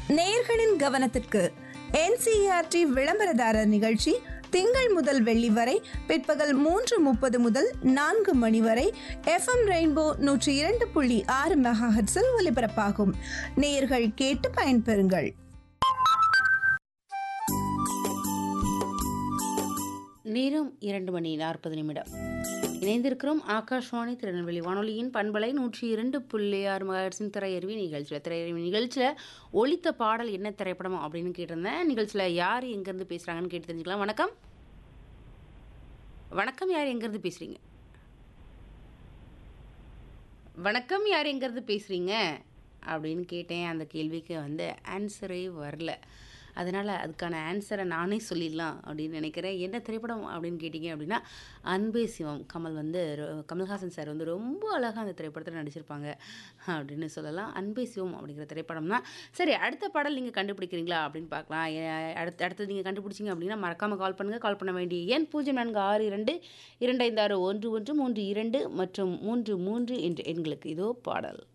நேயர்களின் கவனத்திற்கு என்சிஆர்டி விளம்பரதாரர் நிகழ்ச்சி திங்கள் முதல் வெள்ளி வரை பிற்பகல் மூன்று முப்பது முதல் நான்கு மணி வரை எஃப்எம் ரெயின்போ நூற்றி இரண்டு புள்ளி ஆறு மெகாஹெட்ஸில் ஒலிபரப்பாகும் நேயர்கள் கேட்டு பயன்பெறுங்கள் நேரம் இரண்டு மணி நாற்பது நிமிடம் இணைந்திருக்கிறோம் ஆகாஷ்வாணி திருநெல்வேலி வானொலியின் பண்பலை நூற்றி இரண்டு புள்ளி ஆறு மகாட்சின் திரையருவி நிகழ்ச்சியில் திரையருவி நிகழ்ச்சியில் ஒலித்த பாடல் என்ன திரைப்படம் அப்படின்னு கேட்டிருந்தேன் நிகழ்ச்சியில் யார் எங்கேருந்து பேசுகிறாங்கன்னு கேட்டு தெரிஞ்சுக்கலாம் வணக்கம் வணக்கம் யார் எங்கேருந்து பேசுகிறீங்க வணக்கம் யார் எங்கேருந்து பேசுகிறீங்க அப்படின்னு கேட்டேன் அந்த கேள்விக்கு வந்து ஆன்சரே வரல அதனால் அதுக்கான ஆன்சரை நானே சொல்லிடலாம் அப்படின்னு நினைக்கிறேன் என்ன திரைப்படம் அப்படின்னு கேட்டிங்க அப்படின்னா அன்பே சிவம் கமல் வந்து ரொ- கமல்ஹாசன் சார் வந்து ரொம்ப அழகாக அந்த திரைப்படத்தில் நடிச்சிருப்பாங்க அப்படின்னு சொல்லலாம் அன்பே சிவம் அப்படிங்கிற திரைப்படம் தான் சரி அடுத்த பாடல் நீங்கள் கண்டுபிடிக்கிறீங்களா அப்படின்னு பார்க்கலாம் ஏ- அடுத்து அடுத்தது நீங்கள் கண்டுபிடிச்சிங்க அப்படின்னா மறக்காமல் கால் பண்ணுங்கள் கால் பண்ண வேண்டிய எண் பூஜ்ஜியம் நான்கு ஆறு இரண்டு இரண்டு ஐந்து ஆறு ஒன்று ஒன்று மூன்று இரண்டு மற்றும் மூன்று மூன்று என்ற எண்களுக்கு இதோ பாடல்